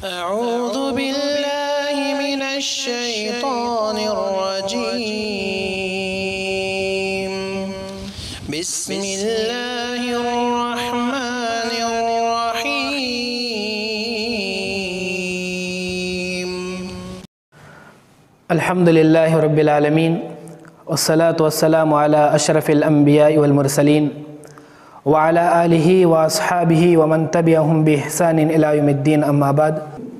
أعوذ بالله من الشيطان الرجيم بسم الله الرحمن الرحيم الحمد لله رب العالمين والصلاة والسلام على أشرف الأنبياء والمرسلين وعلى آله وأصحابه ومن تبعهم بإحسان إلى يوم الدين أما بعد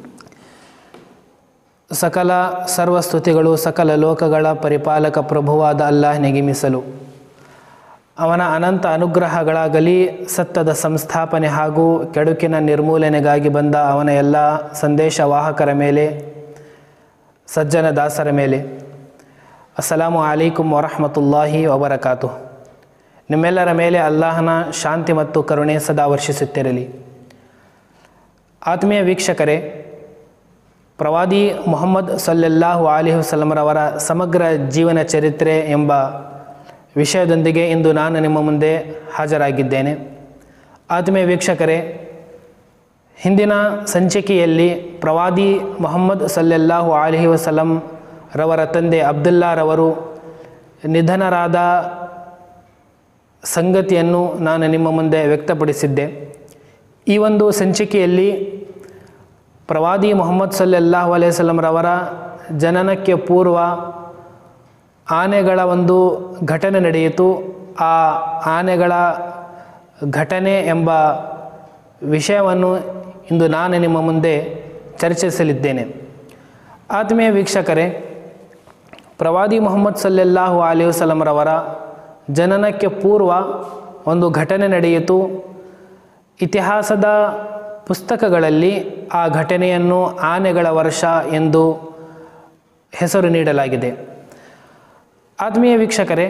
ಸಕಲ ಸರ್ವಸ್ತುತಿಗಳು ಸಕಲ ಲೋಕಗಳ ಪರಿಪಾಲಕ ಪ್ರಭುವಾದ ಅಲ್ಲಾಹನಿಗೆ ಮೀಸಲು ಅವನ ಅನಂತ ಅನುಗ್ರಹಗಳಾಗಲಿ ಸತ್ತದ ಸಂಸ್ಥಾಪನೆ ಹಾಗೂ ಕೆಡುಕಿನ ನಿರ್ಮೂಲನೆಗಾಗಿ ಬಂದ ಅವನ ಎಲ್ಲ ಸಂದೇಶವಾಹಕರ ಮೇಲೆ ಸಜ್ಜನ ದಾಸರ ಮೇಲೆ ಅಸ್ಸಲಾಮು ಅಲೈಕುಂ ವರಹಮತುಲ್ಲಾಹಿ ವಬರಕಾತು ನಿಮ್ಮೆಲ್ಲರ ಮೇಲೆ ಅಲ್ಲಾಹನ ಶಾಂತಿ ಮತ್ತು ಕರುಣೆ ಸದಾ ವರ್ಷಿಸುತ್ತಿರಲಿ ಆತ್ಮೀಯ ವೀಕ್ಷಕರೇ ಪ್ರವಾದಿ ಮುಹಮ್ಮದ್ ಸಲ್ಲೆಲ್ಲಾಹು ಅಲಿಹು ವಸಲ್ಲಮರವರ ಸಮಗ್ರ ಜೀವನ ಚರಿತ್ರೆ ಎಂಬ ವಿಷಯದೊಂದಿಗೆ ಇಂದು ನಾನು ನಿಮ್ಮ ಮುಂದೆ ಹಾಜರಾಗಿದ್ದೇನೆ ಆತ್ಮೀಯ ವೀಕ್ಷಕರೇ ಹಿಂದಿನ ಸಂಚಿಕೆಯಲ್ಲಿ ಪ್ರವಾದಿ ಮೊಹಮ್ಮದ್ ಸಲ್ಲೆಲ್ಲಾಹು ಅಲಿಹಿ ವಸಲಂ ರವರ ತಂದೆ ಅಬ್ದುಲ್ಲಾರವರು ನಿಧನರಾದ ಸಂಗತಿಯನ್ನು ನಾನು ನಿಮ್ಮ ಮುಂದೆ ವ್ಯಕ್ತಪಡಿಸಿದ್ದೆ ಈ ಒಂದು ಸಂಚಿಕೆಯಲ್ಲಿ ಪ್ರವಾದಿ ಮೊಹಮ್ಮದ್ ಸಲ್ಲೆಲ್ಲಾಹು ಅಲೈಹಿ ವಸಲ್ಲಂರವರ ಜನನಕ್ಕೆ ಪೂರ್ವ ಆನೆಗಳ ಒಂದು ಘಟನೆ ನಡೆಯಿತು ಆ ಆನೆಗಳ ಘಟನೆ ಎಂಬ ವಿಷಯವನ್ನು ಇಂದು ನಾನು ನಿಮ್ಮ ಮುಂದೆ ಚರ್ಚಿಸಲಿದ್ದೇನೆ ಆತ್ಮೀಯ ವೀಕ್ಷಕರೇ ಪ್ರವಾದಿ ಮೊಹಮ್ಮದ್ ಸಲ್ಲೆಲ್ಲಾಹು ಅಲಿ ವಸಲಂರವರ ಜನನಕ್ಕೆ ಪೂರ್ವ ಒಂದು ಘಟನೆ ನಡೆಯಿತು ಇತಿಹಾಸದ ಪುಸ್ತಕಗಳಲ್ಲಿ ಆ ಘಟನೆಯನ್ನು ಆನೆಗಳ ವರ್ಷ ಎಂದು ಹೆಸರು ನೀಡಲಾಗಿದೆ ಆತ್ಮೀಯ ವೀಕ್ಷಕರೇ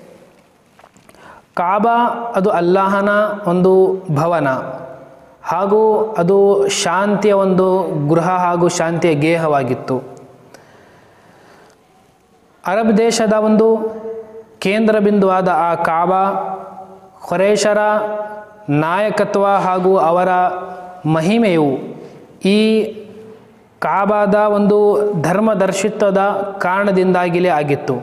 ಕಾಬಾ ಅದು ಅಲ್ಲಾಹನ ಒಂದು ಭವನ ಹಾಗೂ ಅದು ಶಾಂತಿಯ ಒಂದು ಗೃಹ ಹಾಗೂ ಶಾಂತಿಯ ಗೇಹವಾಗಿತ್ತು ಅರಬ್ ದೇಶದ ಒಂದು ಕೇಂದ್ರ ಬಿಂದುವಾದ ಆ ಕಾಬಾ ಖೊರೇಶರ ನಾಯಕತ್ವ ಹಾಗೂ ಅವರ ಮಹಿಮೆಯು ಈ ಕಾಬಾದ ಒಂದು ಧರ್ಮದರ್ಶಿತ್ವದ ಕಾರಣದಿಂದಾಗಿಲೇ ಆಗಿತ್ತು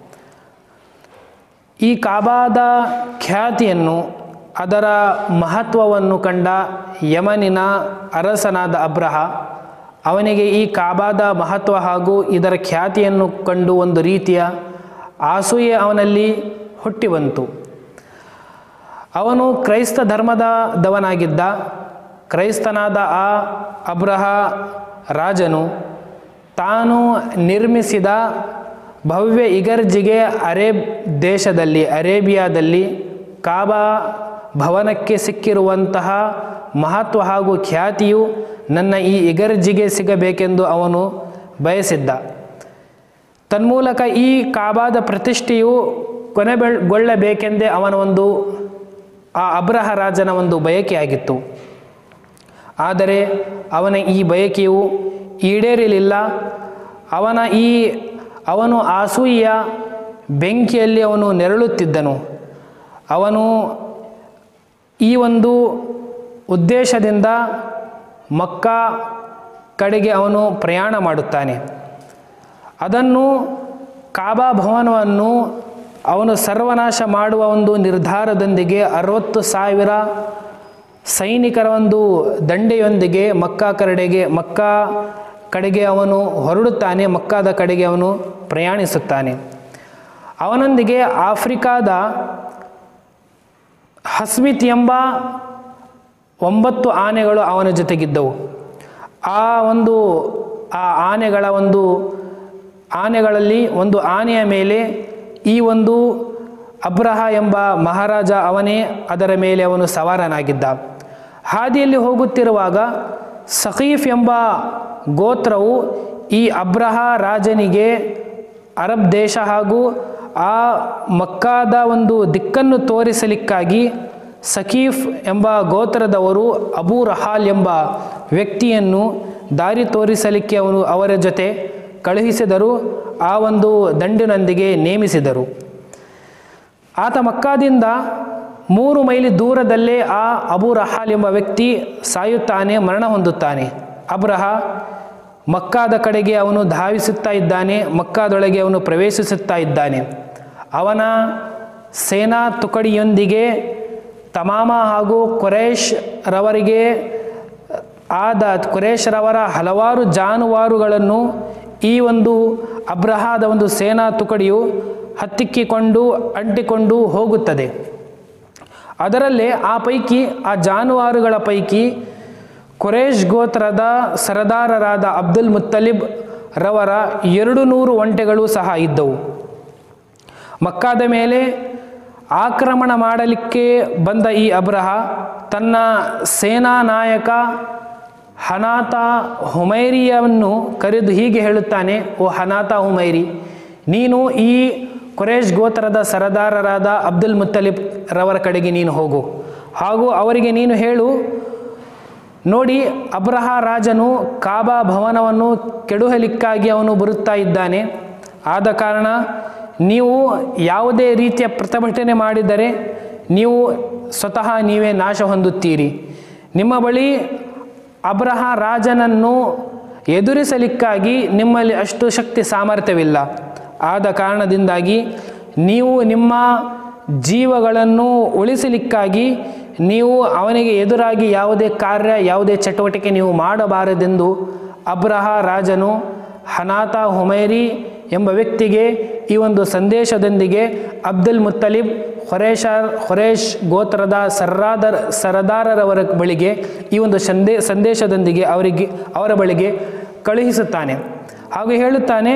ಈ ಕಾಬಾದ ಖ್ಯಾತಿಯನ್ನು ಅದರ ಮಹತ್ವವನ್ನು ಕಂಡ ಯಮನಿನ ಅರಸನಾದ ಅಬ್ರಹ ಅವನಿಗೆ ಈ ಕಾಬಾದ ಮಹತ್ವ ಹಾಗೂ ಇದರ ಖ್ಯಾತಿಯನ್ನು ಕಂಡು ಒಂದು ರೀತಿಯ ಆಸೂಯೆ ಅವನಲ್ಲಿ ಹುಟ್ಟಿ ಬಂತು ಅವನು ಕ್ರೈಸ್ತ ಧರ್ಮದವನಾಗಿದ್ದ ಕ್ರೈಸ್ತನಾದ ಆ ಅಬ್ರಹ ರಾಜನು ತಾನು ನಿರ್ಮಿಸಿದ ಭವ್ಯ ಇಗರ್ಜಿಗೆ ಅರೇಬ್ ದೇಶದಲ್ಲಿ ಅರೇಬಿಯಾದಲ್ಲಿ ಕಾಬಾ ಭವನಕ್ಕೆ ಸಿಕ್ಕಿರುವಂತಹ ಮಹತ್ವ ಹಾಗೂ ಖ್ಯಾತಿಯು ನನ್ನ ಈ ಇಗರ್ಜಿಗೆ ಸಿಗಬೇಕೆಂದು ಅವನು ಬಯಸಿದ್ದ ತನ್ಮೂಲಕ ಈ ಕಾಬಾದ ಪ್ರತಿಷ್ಠೆಯು ಕೊನೆಗೊಳ್ಳಬೇಕೆಂದೇ ಅವನ ಒಂದು ಆ ಅಬ್ರಹ ರಾಜನ ಒಂದು ಬಯಕೆಯಾಗಿತ್ತು ಆದರೆ ಅವನ ಈ ಬಯಕೆಯು ಈಡೇರಲಿಲ್ಲ ಅವನ ಈ ಅವನು ಆಸೂಯಿಯ ಬೆಂಕಿಯಲ್ಲಿ ಅವನು ನೆರಳುತ್ತಿದ್ದನು ಅವನು ಈ ಒಂದು ಉದ್ದೇಶದಿಂದ ಮಕ್ಕಾ ಕಡೆಗೆ ಅವನು ಪ್ರಯಾಣ ಮಾಡುತ್ತಾನೆ ಅದನ್ನು ಕಾಬಾ ಭವನವನ್ನು ಅವನು ಸರ್ವನಾಶ ಮಾಡುವ ಒಂದು ನಿರ್ಧಾರದೊಂದಿಗೆ ಅರವತ್ತು ಸಾವಿರ ಸೈನಿಕರ ಒಂದು ದಂಡೆಯೊಂದಿಗೆ ಮಕ್ಕಾ ಕಡೆಗೆ ಮಕ್ಕಾ ಕಡೆಗೆ ಅವನು ಹೊರಡುತ್ತಾನೆ ಮಕ್ಕಾದ ಕಡೆಗೆ ಅವನು ಪ್ರಯಾಣಿಸುತ್ತಾನೆ ಅವನೊಂದಿಗೆ ಆಫ್ರಿಕಾದ ಹಸ್ಮಿತ್ ಎಂಬ ಒಂಬತ್ತು ಆನೆಗಳು ಅವನ ಜೊತೆಗಿದ್ದವು ಆ ಒಂದು ಆ ಆನೆಗಳ ಒಂದು ಆನೆಗಳಲ್ಲಿ ಒಂದು ಆನೆಯ ಮೇಲೆ ಈ ಒಂದು ಅಬ್ರಹ ಎಂಬ ಮಹಾರಾಜ ಅವನೇ ಅದರ ಮೇಲೆ ಅವನು ಸವಾರನಾಗಿದ್ದ ಹಾದಿಯಲ್ಲಿ ಹೋಗುತ್ತಿರುವಾಗ ಸಖೀಫ್ ಎಂಬ ಗೋತ್ರವು ಈ ಅಬ್ರಹ ರಾಜನಿಗೆ ಅರಬ್ ದೇಶ ಹಾಗೂ ಆ ಮಕ್ಕಾದ ಒಂದು ದಿಕ್ಕನ್ನು ತೋರಿಸಲಿಕ್ಕಾಗಿ ಸಕೀಫ್ ಎಂಬ ಗೋತ್ರದವರು ಅಬೂ ರಹಾಲ್ ಎಂಬ ವ್ಯಕ್ತಿಯನ್ನು ದಾರಿ ತೋರಿಸಲಿಕ್ಕೆ ಅವನು ಅವರ ಜೊತೆ ಕಳುಹಿಸಿದರು ಆ ಒಂದು ದಂಡಿನೊಂದಿಗೆ ನೇಮಿಸಿದರು ಆತ ಮಕ್ಕಾದಿಂದ ಮೂರು ಮೈಲಿ ದೂರದಲ್ಲೇ ಆ ಅಬು ರಹಾಲ್ ಎಂಬ ವ್ಯಕ್ತಿ ಸಾಯುತ್ತಾನೆ ಮರಣ ಹೊಂದುತ್ತಾನೆ ಅಬ್ರಹ ಮಕ್ಕಾದ ಕಡೆಗೆ ಅವನು ಧಾವಿಸುತ್ತಾ ಇದ್ದಾನೆ ಮಕ್ಕಾದೊಳಗೆ ಅವನು ಪ್ರವೇಶಿಸುತ್ತಾ ಇದ್ದಾನೆ ಅವನ ಸೇನಾ ತುಕಡಿಯೊಂದಿಗೆ ತಮಾಮ ಹಾಗೂ ಕುರೇಶ್ ರವರಿಗೆ ಆದ ಕುರೇಶ್ ರವರ ಹಲವಾರು ಜಾನುವಾರುಗಳನ್ನು ಈ ಒಂದು ಅಬ್ರಹಾದ ಒಂದು ಸೇನಾ ತುಕಡಿಯು ಹತ್ತಿಕ್ಕಿಕೊಂಡು ಅಂಟಿಕೊಂಡು ಹೋಗುತ್ತದೆ ಅದರಲ್ಲೇ ಆ ಪೈಕಿ ಆ ಜಾನುವಾರುಗಳ ಪೈಕಿ ಕುರೇಶ್ ಗೋತ್ರದ ಸರದಾರರಾದ ಅಬ್ದುಲ್ ಮುತ್ತಲಿಬ್ ರವರ ಎರಡು ನೂರು ಒಂಟೆಗಳು ಸಹ ಇದ್ದವು ಮಕ್ಕಾದ ಮೇಲೆ ಆಕ್ರಮಣ ಮಾಡಲಿಕ್ಕೆ ಬಂದ ಈ ಅಬ್ರಹ ತನ್ನ ಸೇನಾ ನಾಯಕ ಹನಾತ ಹುಮೈರಿಯನ್ನು ಕರೆದು ಹೀಗೆ ಹೇಳುತ್ತಾನೆ ಓ ಹನಾತ ಹುಮೈರಿ ನೀನು ಈ ಕುರೇಶ್ ಗೋತ್ರದ ಸರದಾರರಾದ ಅಬ್ದುಲ್ ಮುತ್ತಲಿಬ್ ರವರ ಕಡೆಗೆ ನೀನು ಹೋಗು ಹಾಗೂ ಅವರಿಗೆ ನೀನು ಹೇಳು ನೋಡಿ ಅಬ್ರಹ ರಾಜನು ಕಾಬಾ ಭವನವನ್ನು ಕೆಡುಹಲಿಕ್ಕಾಗಿ ಅವನು ಬರುತ್ತಾ ಇದ್ದಾನೆ ಆದ ಕಾರಣ ನೀವು ಯಾವುದೇ ರೀತಿಯ ಪ್ರತಿಭಟನೆ ಮಾಡಿದರೆ ನೀವು ಸ್ವತಃ ನೀವೇ ನಾಶ ಹೊಂದುತ್ತೀರಿ ನಿಮ್ಮ ಬಳಿ ಅಬ್ರಹ ರಾಜನನ್ನು ಎದುರಿಸಲಿಕ್ಕಾಗಿ ನಿಮ್ಮಲ್ಲಿ ಅಷ್ಟು ಶಕ್ತಿ ಸಾಮರ್ಥ್ಯವಿಲ್ಲ ಆದ ಕಾರಣದಿಂದಾಗಿ ನೀವು ನಿಮ್ಮ ಜೀವಗಳನ್ನು ಉಳಿಸಲಿಕ್ಕಾಗಿ ನೀವು ಅವನಿಗೆ ಎದುರಾಗಿ ಯಾವುದೇ ಕಾರ್ಯ ಯಾವುದೇ ಚಟುವಟಿಕೆ ನೀವು ಮಾಡಬಾರದೆಂದು ಅಬ್ರಹ ರಾಜನು ಹನಾತ ಹುಮೈರಿ ಎಂಬ ವ್ಯಕ್ತಿಗೆ ಈ ಒಂದು ಸಂದೇಶದೊಂದಿಗೆ ಅಬ್ದುಲ್ ಮುತ್ತಲಿಬ್ ಹೊರೇಶ ಹೊರೇಶ್ ಗೋತ್ರದ ಸರ್ರಾದರ್ ಸರದಾರರವರ ಬಳಿಗೆ ಈ ಒಂದು ಸಂದೇ ಸಂದೇಶದೊಂದಿಗೆ ಅವರಿಗೆ ಅವರ ಬಳಿಗೆ ಕಳುಹಿಸುತ್ತಾನೆ ಹಾಗೂ ಹೇಳುತ್ತಾನೆ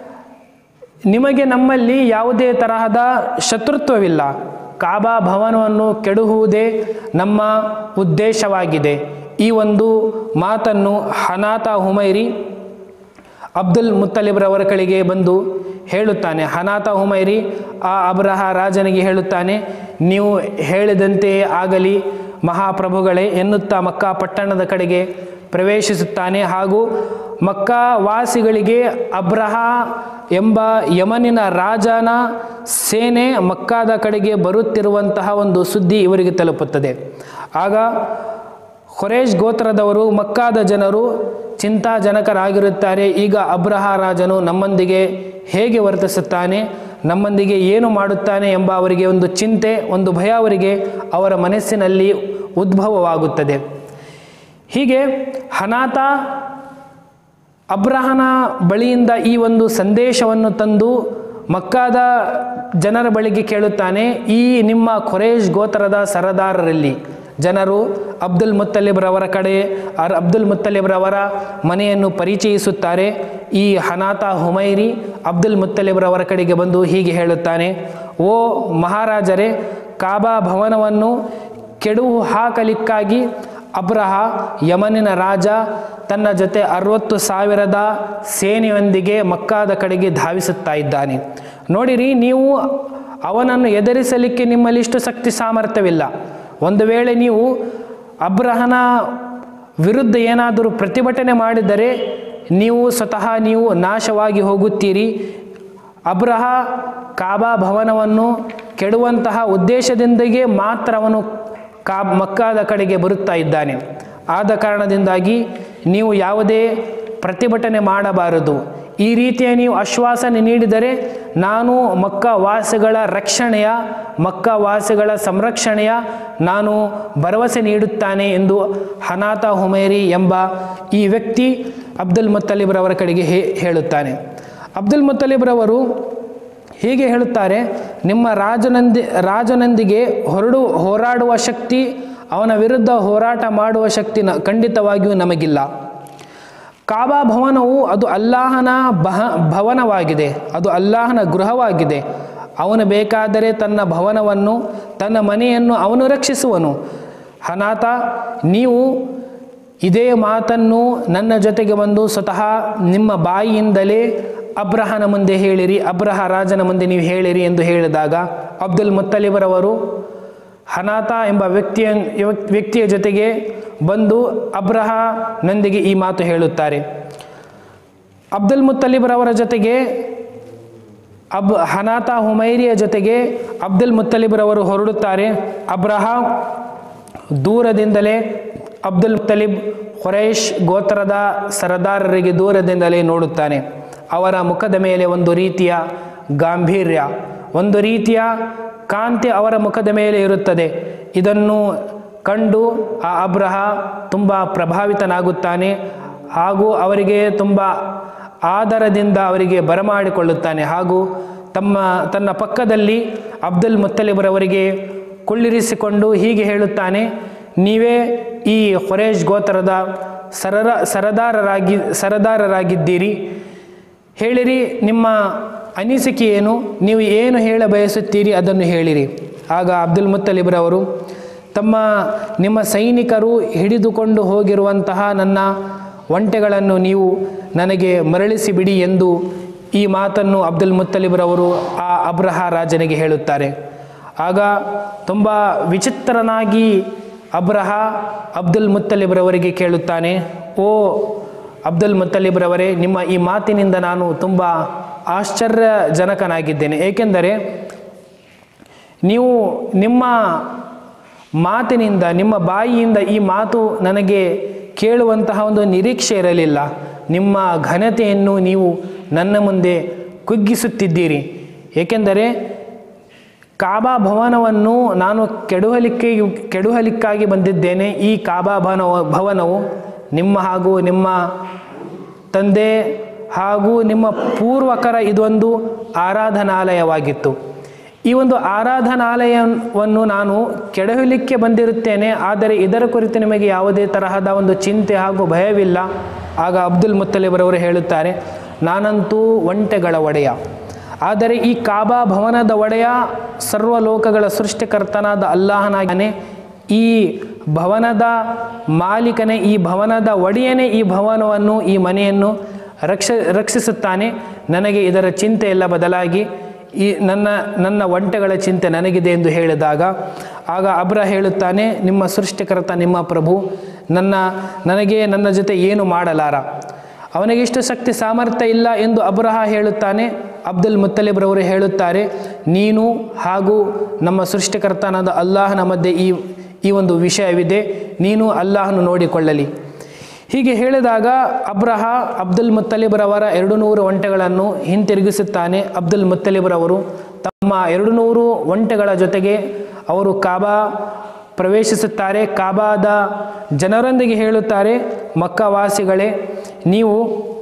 ನಿಮಗೆ ನಮ್ಮಲ್ಲಿ ಯಾವುದೇ ತರಹದ ಶತ್ರುತ್ವವಿಲ್ಲ ಕಾಬಾ ಭವನವನ್ನು ಕೆಡುವುದೇ ನಮ್ಮ ಉದ್ದೇಶವಾಗಿದೆ ಈ ಒಂದು ಮಾತನ್ನು ಹನಾತ ಹುಮೈರಿ ಅಬ್ದುಲ್ ಮುತ್ತಲಿಬ್ರವರ ಕಡೆಗೆ ಬಂದು ಹೇಳುತ್ತಾನೆ ಹನಾತ ಹುಮೈರಿ ಆ ಅಬ್ರಹ ರಾಜನಿಗೆ ಹೇಳುತ್ತಾನೆ ನೀವು ಹೇಳಿದಂತೆಯೇ ಆಗಲಿ ಮಹಾಪ್ರಭುಗಳೇ ಎನ್ನುತ್ತಾ ಮಕ್ಕಾ ಪಟ್ಟಣದ ಕಡೆಗೆ ಪ್ರವೇಶಿಸುತ್ತಾನೆ ಹಾಗೂ ಮಕ್ಕಾ ವಾಸಿಗಳಿಗೆ ಅಬ್ರಹ ಎಂಬ ಯಮನಿನ ರಾಜನ ಸೇನೆ ಮಕ್ಕಾದ ಕಡೆಗೆ ಬರುತ್ತಿರುವಂತಹ ಒಂದು ಸುದ್ದಿ ಇವರಿಗೆ ತಲುಪುತ್ತದೆ ಆಗ ಖುರೇಶ್ ಗೋತ್ರದವರು ಮಕ್ಕಾದ ಜನರು ಚಿಂತಾಜನಕರಾಗಿರುತ್ತಾರೆ ಈಗ ಅಬ್ರಹ ರಾಜನು ನಮ್ಮೊಂದಿಗೆ ಹೇಗೆ ವರ್ತಿಸುತ್ತಾನೆ ನಮ್ಮೊಂದಿಗೆ ಏನು ಮಾಡುತ್ತಾನೆ ಎಂಬ ಅವರಿಗೆ ಒಂದು ಚಿಂತೆ ಒಂದು ಭಯ ಅವರಿಗೆ ಅವರ ಮನಸ್ಸಿನಲ್ಲಿ ಉದ್ಭವವಾಗುತ್ತದೆ ಹೀಗೆ ಹನಾತ ಅಬ್ರಹನ ಬಳಿಯಿಂದ ಈ ಒಂದು ಸಂದೇಶವನ್ನು ತಂದು ಮಕ್ಕಾದ ಜನರ ಬಳಿಗೆ ಕೇಳುತ್ತಾನೆ ಈ ನಿಮ್ಮ ಖುರೇಶ್ ಗೋತ್ರದ ಸರದಾರರಲ್ಲಿ ಜನರು ಅಬ್ದುಲ್ ಮುತ್ತಲಿಬ್ರವರ ಕಡೆ ಅರ್ ಅಬ್ದುಲ್ ಮುತ್ತಲಿಬ್ರವರ ಮನೆಯನ್ನು ಪರಿಚಯಿಸುತ್ತಾರೆ ಈ ಹನಾತ ಹುಮೈರಿ ಅಬ್ದುಲ್ ಮುತ್ತಲಿಬ್ರವರ ಕಡೆಗೆ ಬಂದು ಹೀಗೆ ಹೇಳುತ್ತಾನೆ ಓ ಮಹಾರಾಜರೇ ಕಾಬಾ ಭವನವನ್ನು ಕೆಡುವು ಹಾಕಲಿಕ್ಕಾಗಿ ಅಬ್ರಹ ಯಮನಿನ ರಾಜ ತನ್ನ ಜೊತೆ ಅರವತ್ತು ಸಾವಿರದ ಸೇನೆಯೊಂದಿಗೆ ಮಕ್ಕಾದ ಕಡೆಗೆ ಧಾವಿಸುತ್ತಾ ಇದ್ದಾನೆ ನೋಡಿರಿ ನೀವು ಅವನನ್ನು ಎದುರಿಸಲಿಕ್ಕೆ ನಿಮ್ಮಲ್ಲಿ ಇಷ್ಟು ಶಕ್ತಿ ಸಾಮರ್ಥ್ಯವಿಲ್ಲ ಒಂದು ವೇಳೆ ನೀವು ಅಬ್ರಹನ ವಿರುದ್ಧ ಏನಾದರೂ ಪ್ರತಿಭಟನೆ ಮಾಡಿದರೆ ನೀವು ಸ್ವತಃ ನೀವು ನಾಶವಾಗಿ ಹೋಗುತ್ತೀರಿ ಅಬ್ರಹ ಕಾಬಾ ಭವನವನ್ನು ಕೆಡುವಂತಹ ಉದ್ದೇಶದಿಂದಲೇ ಮಾತ್ರ ಅವನು ಕಾ ಮಕ್ಕಾದ ಕಡೆಗೆ ಬರುತ್ತಾ ಇದ್ದಾನೆ ಆದ ಕಾರಣದಿಂದಾಗಿ ನೀವು ಯಾವುದೇ ಪ್ರತಿಭಟನೆ ಮಾಡಬಾರದು ಈ ರೀತಿಯ ನೀವು ಆಶ್ವಾಸನೆ ನೀಡಿದರೆ ನಾನು ಮಕ್ಕ ವಾಸಿಗಳ ರಕ್ಷಣೆಯ ಮಕ್ಕ ವಾಸಿಗಳ ಸಂರಕ್ಷಣೆಯ ನಾನು ಭರವಸೆ ನೀಡುತ್ತಾನೆ ಎಂದು ಹನಾತ ಹುಮೇರಿ ಎಂಬ ಈ ವ್ಯಕ್ತಿ ಅಬ್ದುಲ್ ಮುತ್ತಲಿಬ್ರವರ ಕಡೆಗೆ ಹೇ ಹೇಳುತ್ತಾನೆ ಅಬ್ದುಲ್ ಮುತ್ತಲಿಬ್ರವರು ಹೀಗೆ ಹೇಳುತ್ತಾರೆ ನಿಮ್ಮ ರಾಜನಂದಿ ರಾಜನೊಂದಿಗೆ ಹೊರಡು ಹೋರಾಡುವ ಶಕ್ತಿ ಅವನ ವಿರುದ್ಧ ಹೋರಾಟ ಮಾಡುವ ಶಕ್ತಿ ನ ಖಂಡಿತವಾಗಿಯೂ ನಮಗಿಲ್ಲ ಕಾಬಾ ಭವನವು ಅದು ಅಲ್ಲಾಹನ ಬಹ ಭವನವಾಗಿದೆ ಅದು ಅಲ್ಲಾಹನ ಗೃಹವಾಗಿದೆ ಅವನು ಬೇಕಾದರೆ ತನ್ನ ಭವನವನ್ನು ತನ್ನ ಮನೆಯನ್ನು ಅವನು ರಕ್ಷಿಸುವನು ಹನಾತ ನೀವು ಇದೇ ಮಾತನ್ನು ನನ್ನ ಜೊತೆಗೆ ಬಂದು ಸ್ವತಃ ನಿಮ್ಮ ಬಾಯಿಯಿಂದಲೇ ಅಬ್ರಹನ ಮುಂದೆ ಹೇಳಿರಿ ಅಬ್ರಹ ರಾಜನ ಮುಂದೆ ನೀವು ಹೇಳಿರಿ ಎಂದು ಹೇಳಿದಾಗ ಅಬ್ದುಲ್ ಮುತ್ತಲಿಬರವರು ಹನಾತ ಎಂಬ ವ್ಯಕ್ತಿಯ ವ್ಯಕ್ತಿಯ ಜೊತೆಗೆ ಬಂದು ಅಬ್ರಹನೊಂದಿಗೆ ಈ ಮಾತು ಹೇಳುತ್ತಾರೆ ಅಬ್ದುಲ್ ಮುತ್ತಲಿಬ್ರವರ ಜೊತೆಗೆ ಅಬ್ ಹನಾತ ಹುಮೈರಿಯ ಜೊತೆಗೆ ಅಬ್ದುಲ್ ಮುತ್ತಲಿಬ್ರವರು ಹೊರಡುತ್ತಾರೆ ಅಬ್ರಹ ದೂರದಿಂದಲೇ ಅಬ್ದುಲ್ ಮುತ್ತಲಿಬ್ ಹೊರೇಶ್ ಗೋತ್ರದ ಸರದಾರರಿಗೆ ದೂರದಿಂದಲೇ ನೋಡುತ್ತಾನೆ ಅವರ ಮುಖದ ಮೇಲೆ ಒಂದು ರೀತಿಯ ಗಾಂಭೀರ್ಯ ಒಂದು ರೀತಿಯ ಕಾಂತಿ ಅವರ ಮುಖದ ಮೇಲೆ ಇರುತ್ತದೆ ಇದನ್ನು ಕಂಡು ಆ ಅಬ್ರಹ ತುಂಬ ಪ್ರಭಾವಿತನಾಗುತ್ತಾನೆ ಹಾಗೂ ಅವರಿಗೆ ತುಂಬ ಆದರದಿಂದ ಅವರಿಗೆ ಬರಮಾಡಿಕೊಳ್ಳುತ್ತಾನೆ ಹಾಗೂ ತಮ್ಮ ತನ್ನ ಪಕ್ಕದಲ್ಲಿ ಅಬ್ದುಲ್ ಮುತ್ತಲಿಬರವರಿಗೆ ಕುಳ್ಳಿರಿಸಿಕೊಂಡು ಹೀಗೆ ಹೇಳುತ್ತಾನೆ ನೀವೇ ಈ ಹೊರೇಶ್ ಗೋತ್ರದ ಸರರ ಸರದಾರರಾಗಿ ಸರದಾರರಾಗಿದ್ದೀರಿ ಹೇಳಿರಿ ನಿಮ್ಮ ಅನಿಸಿಕೆ ಏನು ನೀವು ಏನು ಹೇಳ ಬಯಸುತ್ತೀರಿ ಅದನ್ನು ಹೇಳಿರಿ ಆಗ ಅಬ್ದುಲ್ ಮುತ್ತಲಿಬ್ರವರು ತಮ್ಮ ನಿಮ್ಮ ಸೈನಿಕರು ಹಿಡಿದುಕೊಂಡು ಹೋಗಿರುವಂತಹ ನನ್ನ ಒಂಟೆಗಳನ್ನು ನೀವು ನನಗೆ ಮರಳಿಸಿ ಬಿಡಿ ಎಂದು ಈ ಮಾತನ್ನು ಅಬ್ದುಲ್ ಮುತ್ತಲಿಬ್ರವರು ಆ ಅಬ್ರಹ ರಾಜನಿಗೆ ಹೇಳುತ್ತಾರೆ ಆಗ ತುಂಬ ವಿಚಿತ್ರನಾಗಿ ಅಬ್ರಹ ಅಬ್ದುಲ್ ಮುತ್ತಲಿಬ್ರವರಿಗೆ ಕೇಳುತ್ತಾನೆ ಓ ಅಬ್ದುಲ್ ಮುತ್ತಲಿಬ್ರವರೇ ನಿಮ್ಮ ಈ ಮಾತಿನಿಂದ ನಾನು ತುಂಬ ಆಶ್ಚರ್ಯಜನಕನಾಗಿದ್ದೇನೆ ಏಕೆಂದರೆ ನೀವು ನಿಮ್ಮ ಮಾತಿನಿಂದ ನಿಮ್ಮ ಬಾಯಿಯಿಂದ ಈ ಮಾತು ನನಗೆ ಕೇಳುವಂತಹ ಒಂದು ನಿರೀಕ್ಷೆ ಇರಲಿಲ್ಲ ನಿಮ್ಮ ಘನತೆಯನ್ನು ನೀವು ನನ್ನ ಮುಂದೆ ಕುಗ್ಗಿಸುತ್ತಿದ್ದೀರಿ ಏಕೆಂದರೆ ಕಾಬಾ ಭವನವನ್ನು ನಾನು ಕೆಡುಹಲಿಕ್ಕೆ ಕೆಡುಹಲಿಕ್ಕಾಗಿ ಬಂದಿದ್ದೇನೆ ಈ ಕಾಬಾ ಭವನ ಭವನವು ನಿಮ್ಮ ಹಾಗೂ ನಿಮ್ಮ ತಂದೆ ಹಾಗೂ ನಿಮ್ಮ ಪೂರ್ವಕರ ಇದೊಂದು ಆರಾಧನಾಲಯವಾಗಿತ್ತು ಈ ಒಂದು ಆರಾಧನಾಲಯವನ್ನು ನಾನು ಕೆಡಹಲಿಕ್ಕೆ ಬಂದಿರುತ್ತೇನೆ ಆದರೆ ಇದರ ಕುರಿತು ನಿಮಗೆ ಯಾವುದೇ ತರಹದ ಒಂದು ಚಿಂತೆ ಹಾಗೂ ಭಯವಿಲ್ಲ ಆಗ ಅಬ್ದುಲ್ ಮುತ್ತಲಿಬರವರು ಹೇಳುತ್ತಾರೆ ನಾನಂತೂ ಒಂಟೆಗಳ ಒಡೆಯ ಆದರೆ ಈ ಕಾಬಾ ಭವನದ ಒಡೆಯ ಸರ್ವಲೋಕಗಳ ಸೃಷ್ಟಿಕರ್ತನಾದ ಅಲ್ಲಾಹನಾಗಿದ್ದಾನೆ ಈ ಭವನದ ಮಾಲೀಕನೇ ಈ ಭವನದ ಒಡೆಯನೇ ಈ ಭವನವನ್ನು ಈ ಮನೆಯನ್ನು ರಕ್ಷ ರಕ್ಷಿಸುತ್ತಾನೆ ನನಗೆ ಇದರ ಚಿಂತೆ ಎಲ್ಲ ಬದಲಾಗಿ ಈ ನನ್ನ ನನ್ನ ಒಂಟೆಗಳ ಚಿಂತೆ ನನಗಿದೆ ಎಂದು ಹೇಳಿದಾಗ ಆಗ ಅಬ್ರ ಹೇಳುತ್ತಾನೆ ನಿಮ್ಮ ಸೃಷ್ಟಿಕರ್ತ ನಿಮ್ಮ ಪ್ರಭು ನನ್ನ ನನಗೆ ನನ್ನ ಜೊತೆ ಏನು ಮಾಡಲಾರ ಅವನಿಗೆ ಇಷ್ಟು ಶಕ್ತಿ ಸಾಮರ್ಥ್ಯ ಇಲ್ಲ ಎಂದು ಅಬ್ರಹ ಹೇಳುತ್ತಾನೆ ಅಬ್ದುಲ್ ಮುತ್ತಲಿಬ್ರವರು ಹೇಳುತ್ತಾರೆ ನೀನು ಹಾಗೂ ನಮ್ಮ ಸೃಷ್ಟಿಕರ್ತನಾದ ಅಲ್ಲಾಹನ ಮಧ್ಯೆ ಈ ಈ ಒಂದು ವಿಷಯವಿದೆ ನೀನು ಅಲ್ಲಾಹನು ನೋಡಿಕೊಳ್ಳಲಿ ಹೀಗೆ ಹೇಳಿದಾಗ ಅಬ್ರಹ ಅಬ್ದುಲ್ ಮುತ್ತಲಿಬ್ರವರ ಎರಡು ನೂರು ಒಂಟೆಗಳನ್ನು ಹಿಂತಿರುಗಿಸುತ್ತಾನೆ ಅಬ್ದುಲ್ ಮುತ್ತಲಿಬ್ರವರು ತಮ್ಮ ಎರಡು ನೂರು ಒಂಟೆಗಳ ಜೊತೆಗೆ ಅವರು ಕಾಬಾ ಪ್ರವೇಶಿಸುತ್ತಾರೆ ಕಾಬಾದ ಜನರೊಂದಿಗೆ ಹೇಳುತ್ತಾರೆ ಮಕ್ಕವಾಸಿಗಳೇ ನೀವು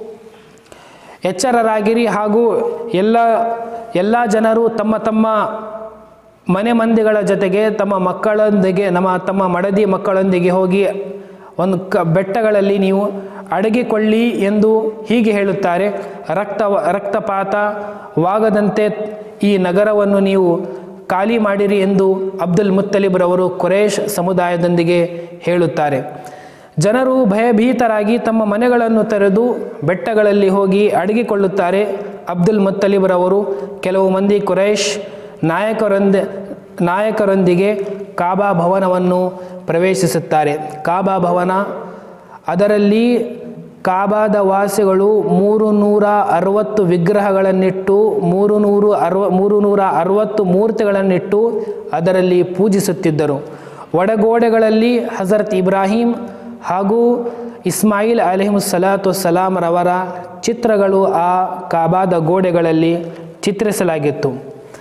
ಎಚ್ಚರರಾಗಿರಿ ಹಾಗೂ ಎಲ್ಲ ಎಲ್ಲ ಜನರು ತಮ್ಮ ತಮ್ಮ ಮನೆ ಮಂದಿಗಳ ಜೊತೆಗೆ ತಮ್ಮ ಮಕ್ಕಳೊಂದಿಗೆ ನಮ್ಮ ತಮ್ಮ ಮಡದಿ ಮಕ್ಕಳೊಂದಿಗೆ ಹೋಗಿ ಒಂದು ಕ ಬೆಟ್ಟಗಳಲ್ಲಿ ನೀವು ಅಡಗಿಕೊಳ್ಳಿ ಎಂದು ಹೀಗೆ ಹೇಳುತ್ತಾರೆ ರಕ್ತ ರಕ್ತಪಾತವಾಗದಂತೆ ಈ ನಗರವನ್ನು ನೀವು ಖಾಲಿ ಮಾಡಿರಿ ಎಂದು ಅಬ್ದುಲ್ ಮುತ್ತಲಿಬ್ರವರು ಕುರೇಶ್ ಸಮುದಾಯದೊಂದಿಗೆ ಹೇಳುತ್ತಾರೆ ಜನರು ಭಯಭೀತರಾಗಿ ತಮ್ಮ ಮನೆಗಳನ್ನು ತೆರೆದು ಬೆಟ್ಟಗಳಲ್ಲಿ ಹೋಗಿ ಅಡಗಿಕೊಳ್ಳುತ್ತಾರೆ ಅಬ್ದುಲ್ ಮುತ್ತಲಿಬ್ರವರು ಕೆಲವು ಮಂದಿ ಕುರೇಶ್ ನಾಯಕರೊಂದ ನಾಯಕರೊಂದಿಗೆ ಕಾಬಾ ಭವನವನ್ನು ಪ್ರವೇಶಿಸುತ್ತಾರೆ ಕಾಬಾ ಭವನ ಅದರಲ್ಲಿ ಕಾಬಾದ ವಾಸಿಗಳು ಮೂರು ನೂರ ಅರವತ್ತು ವಿಗ್ರಹಗಳನ್ನಿಟ್ಟು ಮೂರು ನೂರು ಅರವ ಮೂರು ನೂರ ಅರವತ್ತು ಮೂರ್ತಿಗಳನ್ನಿಟ್ಟು ಅದರಲ್ಲಿ ಪೂಜಿಸುತ್ತಿದ್ದರು ಒಡಗೋಡೆಗಳಲ್ಲಿ ಹಜರತ್ ಇಬ್ರಾಹಿಂ ಹಾಗೂ ಇಸ್ಮಾಯಿಲ್ ಅಲಿಹಿಮುಸಲಾತು ಸಲಾಮರವರ ಚಿತ್ರಗಳು ಆ ಕಾಬಾದ ಗೋಡೆಗಳಲ್ಲಿ ಚಿತ್ರಿಸಲಾಗಿತ್ತು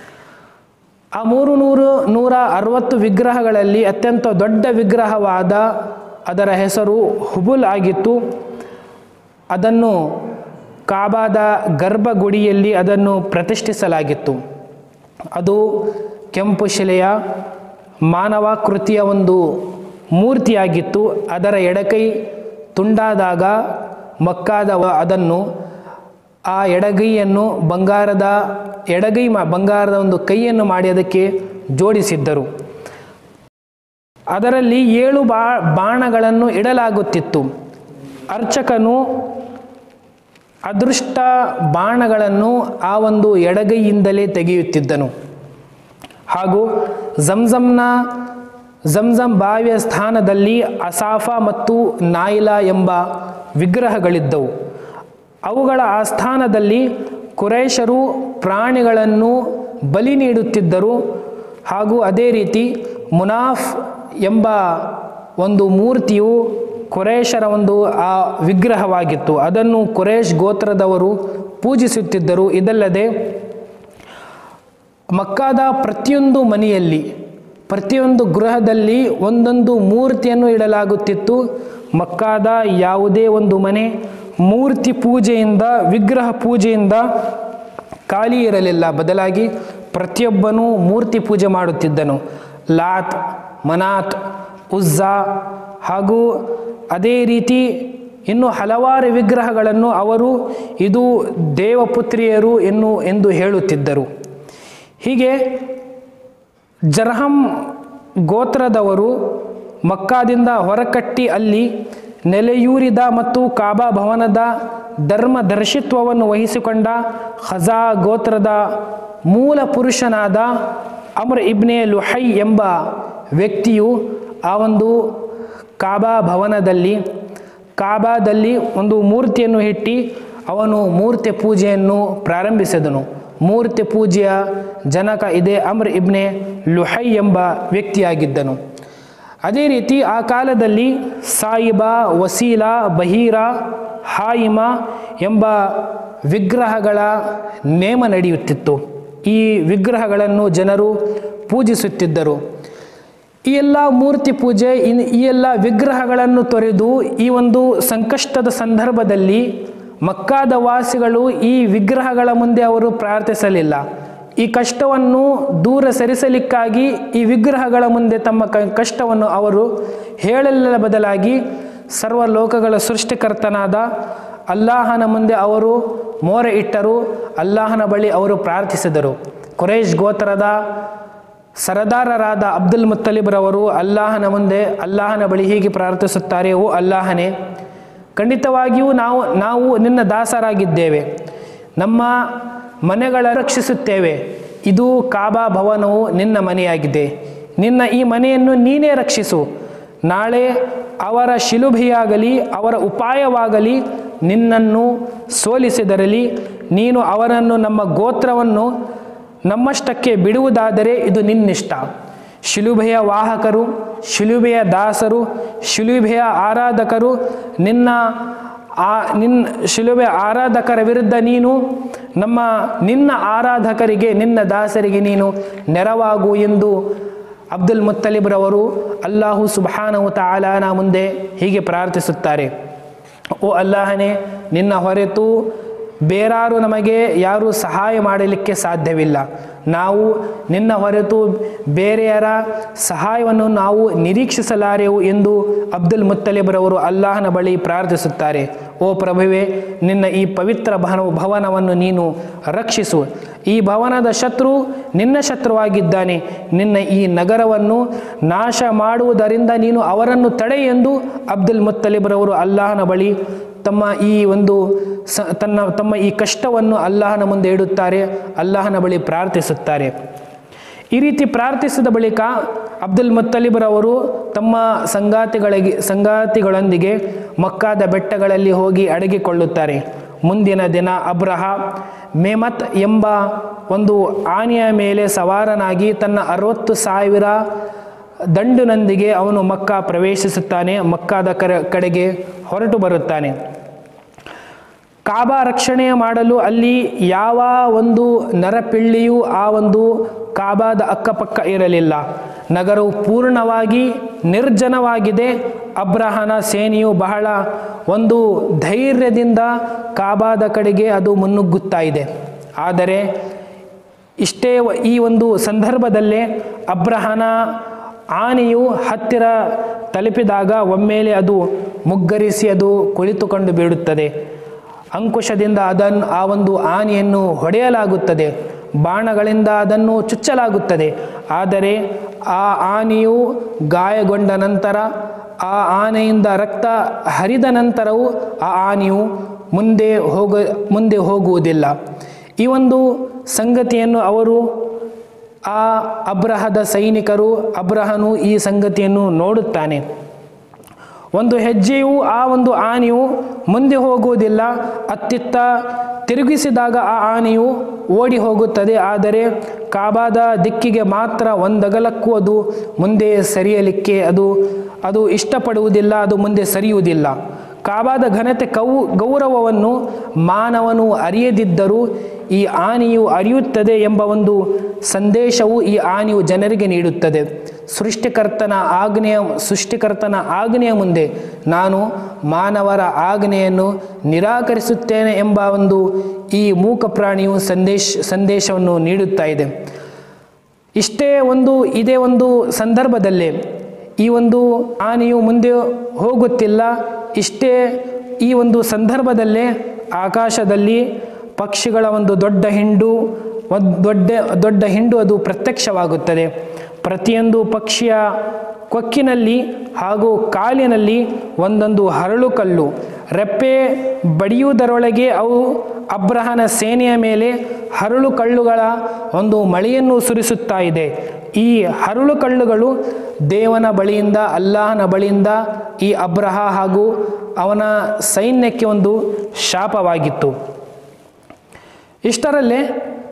ಆ ಮೂರು ನೂರು ನೂರ ಅರವತ್ತು ವಿಗ್ರಹಗಳಲ್ಲಿ ಅತ್ಯಂತ ದೊಡ್ಡ ವಿಗ್ರಹವಾದ ಅದರ ಹೆಸರು ಹುಬುಲ್ ಆಗಿತ್ತು ಅದನ್ನು ಕಾಬಾದ ಗರ್ಭಗುಡಿಯಲ್ಲಿ ಅದನ್ನು ಪ್ರತಿಷ್ಠಿಸಲಾಗಿತ್ತು ಅದು ಕೆಂಪು ಶಿಲೆಯ ಮಾನವಾಕೃತಿಯ ಒಂದು ಮೂರ್ತಿಯಾಗಿತ್ತು ಅದರ ಎಡಕೈ ತುಂಡಾದಾಗ ಮಕ್ಕಾದ ವ- ಅದನ್ನು ಆ ಎಡಗೈಯನ್ನು ಬಂಗಾರದ ಎಡಗೈ ಮ ಬಂಗಾರದ ಒಂದು ಕೈಯನ್ನು ಮಾಡಿ ಅದಕ್ಕೆ ಜೋಡಿಸಿದ್ದರು ಅದರಲ್ಲಿ ಏಳು ಬಾ ಬಾಣಗಳನ್ನು ಇಡಲಾಗುತ್ತಿತ್ತು ಅರ್ಚಕನು ಅದೃಷ್ಟ ಬಾಣಗಳನ್ನು ಆ ಒಂದು ಎಡಗೈಯಿಂದಲೇ ತೆಗೆಯುತ್ತಿದ್ದನು ಹಾಗೂ ಜಂಜಮ್ನ ಜಂಜಮ್ ಬಾವಿಯ ಸ್ಥಾನದಲ್ಲಿ ಅಸಾಫ ಮತ್ತು ನಾಯಿಲಾ ಎಂಬ ವಿಗ್ರಹಗಳಿದ್ದವು ಅವುಗಳ ಆಸ್ಥಾನದಲ್ಲಿ ಕುರೈಶರು ಪ್ರಾಣಿಗಳನ್ನು ಬಲಿ ನೀಡುತ್ತಿದ್ದರು ಹಾಗೂ ಅದೇ ರೀತಿ ಮುನಾಫ್ ಎಂಬ ಒಂದು ಮೂರ್ತಿಯು ಕೊರೇಶರ ಒಂದು ಆ ವಿಗ್ರಹವಾಗಿತ್ತು ಅದನ್ನು ಕೊರೇಶ್ ಗೋತ್ರದವರು ಪೂಜಿಸುತ್ತಿದ್ದರು ಇದಲ್ಲದೆ ಮಕ್ಕಾದ ಪ್ರತಿಯೊಂದು ಮನೆಯಲ್ಲಿ ಪ್ರತಿಯೊಂದು ಗೃಹದಲ್ಲಿ ಒಂದೊಂದು ಮೂರ್ತಿಯನ್ನು ಇಡಲಾಗುತ್ತಿತ್ತು ಮಕ್ಕಾದ ಯಾವುದೇ ಒಂದು ಮನೆ ಮೂರ್ತಿ ಪೂಜೆಯಿಂದ ವಿಗ್ರಹ ಪೂಜೆಯಿಂದ ಖಾಲಿ ಇರಲಿಲ್ಲ ಬದಲಾಗಿ ಪ್ರತಿಯೊಬ್ಬನೂ ಮೂರ್ತಿ ಪೂಜೆ ಮಾಡುತ್ತಿದ್ದನು ಲಾತ್ ಮನಾತ್ ಉಜ್ಜಾ ಹಾಗೂ ಅದೇ ರೀತಿ ಇನ್ನು ಹಲವಾರು ವಿಗ್ರಹಗಳನ್ನು ಅವರು ಇದು ದೇವಪುತ್ರಿಯರು ಎನ್ನು ಎಂದು ಹೇಳುತ್ತಿದ್ದರು ಹೀಗೆ ಜರ್ಹಂ ಗೋತ್ರದವರು ಮಕ್ಕಾದಿಂದ ಹೊರಕಟ್ಟಿ ಅಲ್ಲಿ ನೆಲೆಯೂರಿದ ಮತ್ತು ಕಾಬಾ ಭವನದ ಧರ್ಮ ದರ್ಶಿತ್ವವನ್ನು ವಹಿಸಿಕೊಂಡ ಖಜಾ ಗೋತ್ರದ ಮೂಲ ಪುರುಷನಾದ ಅಮ್ರ್ ಇಬ್ನೆ ಲುಹೈ ಎಂಬ ವ್ಯಕ್ತಿಯು ಆ ಒಂದು ಕಾಬಾ ಭವನದಲ್ಲಿ ಕಾಬಾದಲ್ಲಿ ಒಂದು ಮೂರ್ತಿಯನ್ನು ಇಟ್ಟು ಅವನು ಮೂರ್ತಿ ಪೂಜೆಯನ್ನು ಪ್ರಾರಂಭಿಸಿದನು ಮೂರ್ತಿ ಪೂಜೆಯ ಜನಕ ಇದೇ ಅಮ್ರ್ ಇಬ್ನೆ ಲುಹೈ ಎಂಬ ವ್ಯಕ್ತಿಯಾಗಿದ್ದನು ಅದೇ ರೀತಿ ಆ ಕಾಲದಲ್ಲಿ ಸಾಯಿಬಾ ವಸೀಲಾ ಬಹೀರಾ ಹಾಯಿಮ ಎಂಬ ವಿಗ್ರಹಗಳ ನೇಮ ನಡೆಯುತ್ತಿತ್ತು ಈ ವಿಗ್ರಹಗಳನ್ನು ಜನರು ಪೂಜಿಸುತ್ತಿದ್ದರು ಈ ಎಲ್ಲ ಮೂರ್ತಿ ಪೂಜೆ ಇನ್- ಈ ಎಲ್ಲ ವಿಗ್ರಹಗಳನ್ನು ತೊರೆದು ಈ ಒಂದು ಸಂಕಷ್ಟದ ಸಂದರ್ಭದಲ್ಲಿ ಮಕ್ಕಾದ ವಾಸಿಗಳು ಈ ವಿಗ್ರಹಗಳ ಮುಂದೆ ಅವರು ಪ್ರಾರ್ಥಿಸಲಿಲ್ಲ ಈ ಕಷ್ಟವನ್ನು ದೂರ ಸರಿಸಲಿಕ್ಕಾಗಿ ಈ ವಿಗ್ರಹಗಳ ಮುಂದೆ ತಮ್ಮ ಕ ಕಷ್ಟವನ್ನು ಅವರು ಹೇಳಲಿಲ್ಲ ಬದಲಾಗಿ ಸರ್ವ ಲೋಕಗಳ ಸೃಷ್ಟಿಕರ್ತನಾದ ಅಲ್ಲಾಹನ ಮುಂದೆ ಅವರು ಮೋರೆ ಇಟ್ಟರು ಅಲ್ಲಾಹನ ಬಳಿ ಅವರು ಪ್ರಾರ್ಥಿಸಿದರು ಕುರೇಶ್ ಗೋತ್ರದ ಸರದಾರರಾದ ಅಬ್ದುಲ್ ಮುತ್ತಲಿಬ್ರವರು ಅಲ್ಲಾಹನ ಮುಂದೆ ಅಲ್ಲಾಹನ ಬಳಿ ಹೀಗೆ ಪ್ರಾರ್ಥಿಸುತ್ತಾರೆ ಓ ಅಲ್ಲಾಹನೇ ಖಂಡಿತವಾಗಿಯೂ ನಾವು ನಾವು ನಿನ್ನ ದಾಸರಾಗಿದ್ದೇವೆ ನಮ್ಮ ಮನೆಗಳ ರಕ್ಷಿಸುತ್ತೇವೆ ಇದು ಕಾಬಾ ಭವನವು ನಿನ್ನ ಮನೆಯಾಗಿದೆ ನಿನ್ನ ಈ ಮನೆಯನ್ನು ನೀನೇ ರಕ್ಷಿಸು ನಾಳೆ ಅವರ ಶಿಲುಬೆಯಾಗಲಿ ಅವರ ಉಪಾಯವಾಗಲಿ ನಿನ್ನನ್ನು ಸೋಲಿಸಿದರಲಿ ನೀನು ಅವರನ್ನು ನಮ್ಮ ಗೋತ್ರವನ್ನು ನಮ್ಮಷ್ಟಕ್ಕೆ ಬಿಡುವುದಾದರೆ ಇದು ನಿನ್ನಿಷ್ಟ ಶಿಲುಬೆಯ ವಾಹಕರು ಶಿಲುಬೆಯ ದಾಸರು ಶಿಲುಬೆಯ ಆರಾಧಕರು ನಿನ್ನ ಆ ನಿನ್ನ ಶಿಲುಬೆ ಆರಾಧಕರ ವಿರುದ್ಧ ನೀನು ನಮ್ಮ ನಿನ್ನ ಆರಾಧಕರಿಗೆ ನಿನ್ನ ದಾಸರಿಗೆ ನೀನು ನೆರವಾಗು ಎಂದು ಅಬ್ದುಲ್ ಮುತ್ತಲಿಬ್ರವರು ಅಲ್ಲಾಹು ಸುಬಾನವು ತಾಲಾನ ಮುಂದೆ ಹೀಗೆ ಪ್ರಾರ್ಥಿಸುತ್ತಾರೆ ಓ ಅಲ್ಲಾಹನೇ ನಿನ್ನ ಹೊರತು ಬೇರಾರು ನಮಗೆ ಯಾರೂ ಸಹಾಯ ಮಾಡಲಿಕ್ಕೆ ಸಾಧ್ಯವಿಲ್ಲ ನಾವು ನಿನ್ನ ಹೊರತು ಬೇರೆಯರ ಸಹಾಯವನ್ನು ನಾವು ನಿರೀಕ್ಷಿಸಲಾರೆವು ಎಂದು ಅಬ್ದುಲ್ ಮುತ್ತಲಿಬ್ರವರು ಅಲ್ಲಾಹನ ಬಳಿ ಪ್ರಾರ್ಥಿಸುತ್ತಾರೆ ಓ ಪ್ರಭುವೆ ನಿನ್ನ ಈ ಪವಿತ್ರ ಭವ ಭವನವನ್ನು ನೀನು ರಕ್ಷಿಸು ಈ ಭವನದ ಶತ್ರು ನಿನ್ನ ಶತ್ರುವಾಗಿದ್ದಾನೆ ನಿನ್ನ ಈ ನಗರವನ್ನು ನಾಶ ಮಾಡುವುದರಿಂದ ನೀನು ಅವರನ್ನು ತಡೆ ಎಂದು ಅಬ್ದುಲ್ ಮುತ್ತಲಿಬ್ರವರು ಅಲ್ಲಾಹನ ಬಳಿ ತಮ್ಮ ಈ ಒಂದು ಸ ತನ್ನ ತಮ್ಮ ಈ ಕಷ್ಟವನ್ನು ಅಲ್ಲಾಹನ ಮುಂದೆ ಇಡುತ್ತಾರೆ ಅಲ್ಲಾಹನ ಬಳಿ ಪ್ರಾರ್ಥಿಸುತ್ತಾರೆ ಈ ರೀತಿ ಪ್ರಾರ್ಥಿಸಿದ ಬಳಿಕ ಅಬ್ದುಲ್ ಮುತ್ತಲಿಬ್ರವರು ತಮ್ಮ ಸಂಗಾತಿಗಳಿಗೆ ಸಂಗಾತಿಗಳೊಂದಿಗೆ ಮಕ್ಕಾದ ಬೆಟ್ಟಗಳಲ್ಲಿ ಹೋಗಿ ಅಡಗಿಕೊಳ್ಳುತ್ತಾರೆ ಮುಂದಿನ ದಿನ ಅಬ್ರಹ ಮೇಮತ್ ಎಂಬ ಒಂದು ಆನೆಯ ಮೇಲೆ ಸವಾರನಾಗಿ ತನ್ನ ಅರವತ್ತು ಸಾವಿರ ದಂಡಿನೊಂದಿಗೆ ಅವನು ಮಕ್ಕಾ ಪ್ರವೇಶಿಸುತ್ತಾನೆ ಮಕ್ಕಾದ ಕರ ಕಡೆಗೆ ಹೊರಟು ಬರುತ್ತಾನೆ ಕಾಬಾ ರಕ್ಷಣೆ ಮಾಡಲು ಅಲ್ಲಿ ಯಾವ ಒಂದು ನರಪಿಳ್ಳಿಯೂ ಆ ಒಂದು ಕಾಬಾದ ಅಕ್ಕಪಕ್ಕ ಇರಲಿಲ್ಲ ನಗರವು ಪೂರ್ಣವಾಗಿ ನಿರ್ಜನವಾಗಿದೆ ಅಬ್ರಹನ ಸೇನೆಯು ಬಹಳ ಒಂದು ಧೈರ್ಯದಿಂದ ಕಾಬಾದ ಕಡೆಗೆ ಅದು ಮುನ್ನುಗ್ಗುತ್ತಾ ಇದೆ ಆದರೆ ಇಷ್ಟೇ ವ- ಈ ಒಂದು ಸಂದರ್ಭದಲ್ಲೇ ಅಬ್ರಹನ ಆನೆಯು ಹತ್ತಿರ ತಲುಪಿದಾಗ ಒಮ್ಮೆಲೆ ಅದು ಮುಗ್ಗರಿಸಿ ಅದು ಕುಳಿತುಕೊಂಡು ಬೀಳುತ್ತದೆ ಅಂಕುಶದಿಂದ ಅದನ್ನು ಆ ಒಂದು ಆನೆಯನ್ನು ಹೊಡೆಯಲಾಗುತ್ತದೆ ಬಾಣಗಳಿಂದ ಅದನ್ನು ಚುಚ್ಚಲಾಗುತ್ತದೆ ಆದರೆ ಆ ಆನೆಯು ಗಾಯಗೊಂಡ ನಂತರ ಆ ಆನೆಯಿಂದ ರಕ್ತ ಹರಿದ ನಂತರವೂ ಆ ಆನೆಯು ಮುಂದೆ ಹೋಗ ಮುಂದೆ ಹೋಗುವುದಿಲ್ಲ ಈ ಒಂದು ಸಂಗತಿಯನ್ನು ಅವರು ಆ ಅಬ್ರಹದ ಸೈನಿಕರು ಅಬ್ರಹನು ಈ ಸಂಗತಿಯನ್ನು ನೋಡುತ್ತಾನೆ ಒಂದು ಹೆಜ್ಜೆಯು ಆ ಒಂದು ಆನೆಯು ಮುಂದೆ ಹೋಗುವುದಿಲ್ಲ ಅತ್ತಿತ್ತ ತಿರುಗಿಸಿದಾಗ ಆ ಆನೆಯು ಓಡಿ ಹೋಗುತ್ತದೆ ಆದರೆ ಕಾಬಾದ ದಿಕ್ಕಿಗೆ ಮಾತ್ರ ಒಂದಗಲಕ್ಕೂ ಅದು ಮುಂದೆ ಸರಿಯಲಿಕ್ಕೆ ಅದು ಅದು ಇಷ್ಟಪಡುವುದಿಲ್ಲ ಅದು ಮುಂದೆ ಸರಿಯುವುದಿಲ್ಲ ಕಾಬಾದ ಘನತೆ ಕೌ ಗೌರವವನ್ನು ಮಾನವನು ಅರಿಯದಿದ್ದರೂ ಈ ಆನೆಯು ಅರಿಯುತ್ತದೆ ಎಂಬ ಒಂದು ಸಂದೇಶವು ಈ ಆನೆಯು ಜನರಿಗೆ ನೀಡುತ್ತದೆ ಸೃಷ್ಟಿಕರ್ತನ ಆಜ್ಞೆಯ ಸೃಷ್ಟಿಕರ್ತನ ಆಜ್ಞೆಯ ಮುಂದೆ ನಾನು ಮಾನವರ ಆಜ್ಞೆಯನ್ನು ನಿರಾಕರಿಸುತ್ತೇನೆ ಎಂಬ ಒಂದು ಈ ಮೂಕ ಪ್ರಾಣಿಯು ಸಂದೇಶ ಸಂದೇಶವನ್ನು ನೀಡುತ್ತಾ ಇದೆ ಇಷ್ಟೇ ಒಂದು ಇದೇ ಒಂದು ಸಂದರ್ಭದಲ್ಲಿ ಈ ಒಂದು ಆನೆಯು ಮುಂದೆ ಹೋಗುತ್ತಿಲ್ಲ ಇಷ್ಟೇ ಈ ಒಂದು ಸಂದರ್ಭದಲ್ಲೇ ಆಕಾಶದಲ್ಲಿ ಪಕ್ಷಿಗಳ ಒಂದು ದೊಡ್ಡ ಹಿಂಡು ಒಂದು ದೊಡ್ಡ ದೊಡ್ಡ ಹಿಂಡು ಅದು ಪ್ರತ್ಯಕ್ಷವಾಗುತ್ತದೆ ಪ್ರತಿಯೊಂದು ಪಕ್ಷಿಯ ಕೊಕ್ಕಿನಲ್ಲಿ ಹಾಗೂ ಕಾಲಿನಲ್ಲಿ ಒಂದೊಂದು ಹರಳು ಕಲ್ಲು ರೆಪ್ಪೆ ಬಡಿಯುವುದರೊಳಗೆ ಅವು ಅಬ್ರಹನ ಸೇನೆಯ ಮೇಲೆ ಹರಳು ಕಳ್ಳುಗಳ ಒಂದು ಮಳೆಯನ್ನು ಸುರಿಸುತ್ತಾ ಇದೆ ಈ ಹರಳು ಕಳ್ಳುಗಳು ದೇವನ ಬಳಿಯಿಂದ ಅಲ್ಲಾಹನ ಬಳಿಯಿಂದ ಈ ಅಬ್ರಹ ಹಾಗೂ ಅವನ ಸೈನ್ಯಕ್ಕೆ ಒಂದು ಶಾಪವಾಗಿತ್ತು ಇಷ್ಟರಲ್ಲೇ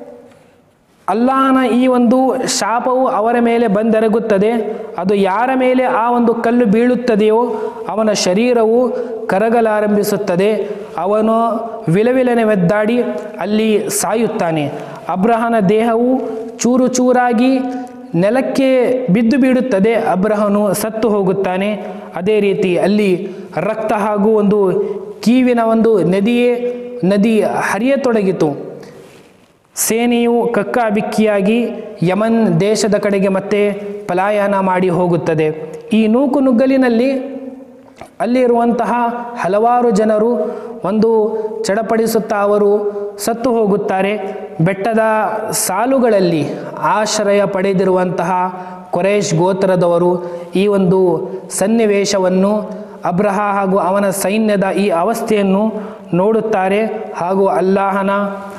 ಅಲ್ಲಾಹನ ಈ ಒಂದು ಶಾಪವು ಅವರ ಮೇಲೆ ಬಂದೆರಗುತ್ತದೆ ಅದು ಯಾರ ಮೇಲೆ ಆ ಒಂದು ಕಲ್ಲು ಬೀಳುತ್ತದೆಯೋ ಅವನ ಶರೀರವು ಕರಗಲಾರಂಭಿಸುತ್ತದೆ ಅವನು ವಿಲವಿಲನೆ ಒದ್ದಾಡಿ ಅಲ್ಲಿ ಸಾಯುತ್ತಾನೆ ಅಬ್ರಹನ ದೇಹವು ಚೂರು ಚೂರಾಗಿ ನೆಲಕ್ಕೆ ಬಿದ್ದು ಬೀಳುತ್ತದೆ ಅಬ್ರಹನು ಸತ್ತು ಹೋಗುತ್ತಾನೆ ಅದೇ ರೀತಿ ಅಲ್ಲಿ ರಕ್ತ ಹಾಗೂ ಒಂದು ಕೀವಿನ ಒಂದು ನದಿಯೇ ನದಿ ಹರಿಯತೊಡಗಿತು ಸೇನೆಯು ಕಕ್ಕಾಬಿಕ್ಕಿಯಾಗಿ ಯಮನ್ ದೇಶದ ಕಡೆಗೆ ಮತ್ತೆ ಪಲಾಯನ ಮಾಡಿ ಹೋಗುತ್ತದೆ ಈ ನೂಕು ನುಗ್ಗಲಿನಲ್ಲಿ ಅಲ್ಲಿರುವಂತಹ ಹಲವಾರು ಜನರು ಒಂದು ಚಡಪಡಿಸುತ್ತಾ ಅವರು ಸತ್ತು ಹೋಗುತ್ತಾರೆ ಬೆಟ್ಟದ ಸಾಲುಗಳಲ್ಲಿ ಆಶ್ರಯ ಪಡೆದಿರುವಂತಹ ಕೊರೇಶ್ ಗೋತ್ರದವರು ಈ ಒಂದು ಸನ್ನಿವೇಶವನ್ನು ಅಬ್ರಹ ಹಾಗೂ ಅವನ ಸೈನ್ಯದ ಈ ಅವಸ್ಥೆಯನ್ನು ನೋಡುತ್ತಾರೆ ಹಾಗೂ ಅಲ್ಲಾಹನ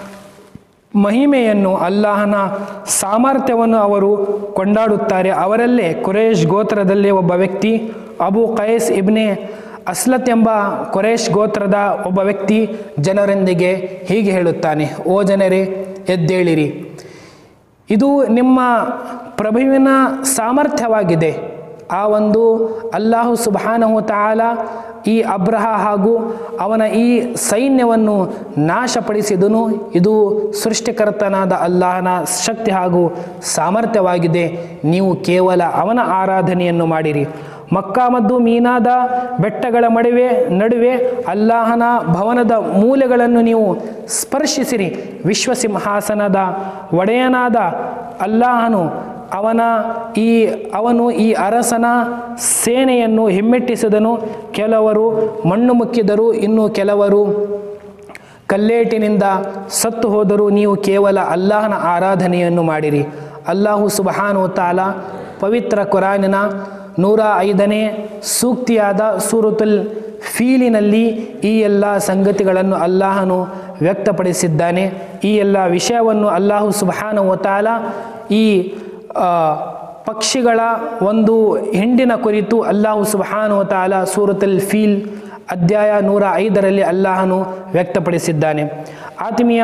ಮಹಿಮೆಯನ್ನು ಅಲ್ಲಾಹನ ಸಾಮರ್ಥ್ಯವನ್ನು ಅವರು ಕೊಂಡಾಡುತ್ತಾರೆ ಅವರಲ್ಲೇ ಕುರೇಶ್ ಗೋತ್ರದಲ್ಲಿ ಒಬ್ಬ ವ್ಯಕ್ತಿ ಅಬು ಕೈಸ್ ಇಬ್ನೆ ಅಸ್ಲತ್ ಎಂಬ ಕುರೇಶ್ ಗೋತ್ರದ ಒಬ್ಬ ವ್ಯಕ್ತಿ ಜನರೊಂದಿಗೆ ಹೀಗೆ ಹೇಳುತ್ತಾನೆ ಓ ಜನರೇ ಎದ್ದೇಳಿರಿ ಇದು ನಿಮ್ಮ ಪ್ರಭುವಿನ ಸಾಮರ್ಥ್ಯವಾಗಿದೆ ಆ ಒಂದು ಅಲ್ಲಾಹು ಸುಬಾನಹು ತಾಲ ಈ ಅಬ್ರಹ ಹಾಗೂ ಅವನ ಈ ಸೈನ್ಯವನ್ನು ನಾಶಪಡಿಸಿದನು ಇದು ಸೃಷ್ಟಿಕರ್ತನಾದ ಅಲ್ಲಾಹನ ಶಕ್ತಿ ಹಾಗೂ ಸಾಮರ್ಥ್ಯವಾಗಿದೆ ನೀವು ಕೇವಲ ಅವನ ಆರಾಧನೆಯನ್ನು ಮಾಡಿರಿ ಮಕ್ಕಾ ಮತ್ತು ಮೀನಾದ ಬೆಟ್ಟಗಳ ಮಡುವೆ ನಡುವೆ ಅಲ್ಲಾಹನ ಭವನದ ಮೂಲೆಗಳನ್ನು ನೀವು ಸ್ಪರ್ಶಿಸಿರಿ ವಿಶ್ವಸಿಂಹಾಸನದ ಒಡೆಯನಾದ ಅಲ್ಲಾಹನು ಅವನ ಈ ಅವನು ಈ ಅರಸನ ಸೇನೆಯನ್ನು ಹಿಮ್ಮೆಟ್ಟಿಸಿದನು ಕೆಲವರು ಮಣ್ಣು ಮುಕ್ಕಿದರು ಇನ್ನು ಕೆಲವರು ಕಲ್ಲೇಟಿನಿಂದ ಸತ್ತು ಹೋದರೂ ನೀವು ಕೇವಲ ಅಲ್ಲಾಹನ ಆರಾಧನೆಯನ್ನು ಮಾಡಿರಿ ಅಲ್ಲಾಹು ಸುಬಹಾನು ತಾಲ ಪವಿತ್ರ ಕುರಾನಿನ ನೂರ ಐದನೇ ಸೂಕ್ತಿಯಾದ ಸೂರತುಲ್ ಫೀಲಿನಲ್ಲಿ ಈ ಎಲ್ಲ ಸಂಗತಿಗಳನ್ನು ಅಲ್ಲಾಹನು ವ್ಯಕ್ತಪಡಿಸಿದ್ದಾನೆ ಈ ಎಲ್ಲ ವಿಷಯವನ್ನು ಅಲ್ಲಾಹು ಸುಬಹಾನು ತಾಲ ಈ ಆ, ಪಕ್ಷಿಗಳ ಒಂದು ಹಿಂಡಿನ ಕುರಿತು ಅಲ್ಲಾಹು ಸುಬಹಾನು ತಾಲ ಸೂರತಲ್ ಫೀಲ್ ಅಧ್ಯಾಯ ನೂರ ಐದರಲ್ಲಿ ಅಲ್ಲಾಹನು ವ್ಯಕ್ತಪಡಿಸಿದ್ದಾನೆ ಆತ್ಮೀಯ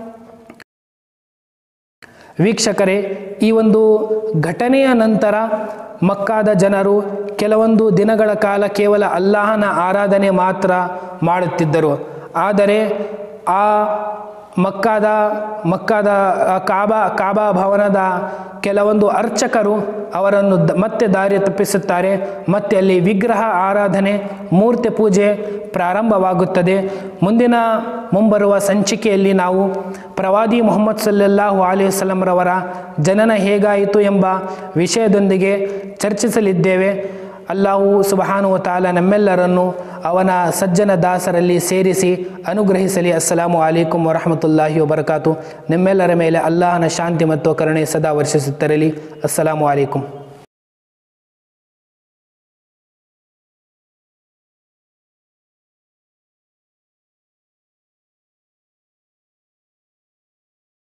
ವೀಕ್ಷಕರೇ ಈ ಒಂದು ಘಟನೆಯ ನಂತರ ಮಕ್ಕಾದ ಜನರು ಕೆಲವೊಂದು ದಿನಗಳ ಕಾಲ ಕೇವಲ ಅಲ್ಲಾಹನ ಆರಾಧನೆ ಮಾತ್ರ ಮಾಡುತ್ತಿದ್ದರು ಆದರೆ ಆ ಮಕ್ಕಾದ ಮಕ್ಕಾದ ಆ ಕಾಬಾ ಕಾಬಾ ಭವನದ ಕೆಲವೊಂದು ಅರ್ಚಕರು ಅವರನ್ನು ದ- ಮತ್ತೆ ದಾರಿ ತಪ್ಪಿಸುತ್ತಾರೆ ಮತ್ತೆ ಅಲ್ಲಿ ವಿಗ್ರಹ ಆರಾಧನೆ ಮೂರ್ತಿ ಪೂಜೆ ಪ್ರಾರಂಭವಾಗುತ್ತದೆ ಮುಂದಿನ ಮುಂಬರುವ ಸಂಚಿಕೆಯಲ್ಲಿ ನಾವು ಪ್ರವಾದಿ ಮೊಹಮ್ಮದ್ ಸಲ್ಲಲ್ಲಾಹು ಅಲಿ ವಸಲ್ಲಂರವರ ಜನನ ಹೇಗಾಯಿತು ಎಂಬ ವಿಷಯದೊಂದಿಗೆ ಚರ್ಚಿಸಲಿದ್ದೇವೆ ಅಲ್ಲಾಹು ಸುಬಹಾನು ತಾಲ ನಮ್ಮೆಲ್ಲರನ್ನು ಅವನ ಸಜ್ಜನ ದಾಸರಲ್ಲಿ ಸೇರಿಸಿ ಅನುಗ್ರಹಿಸಲಿ ಅಸ್ಸಲಾಮು ಅಲೈಕುಂ ವರಹಮತುಲ್ಲಾಹಿ ವಬರಕಾತು ನಿಮ್ಮೆಲ್ಲರ ಮೇಲೆ ಅಲ್ಲಾಹನ ಶಾಂತಿ ಮತ್ತು ಕರುಣೆ ಸದಾ ವರ್ಷಿಸುತ್ತಿರಲಿ ಅಸ್ಸಲಾಮು ಅಲೈಕುಂ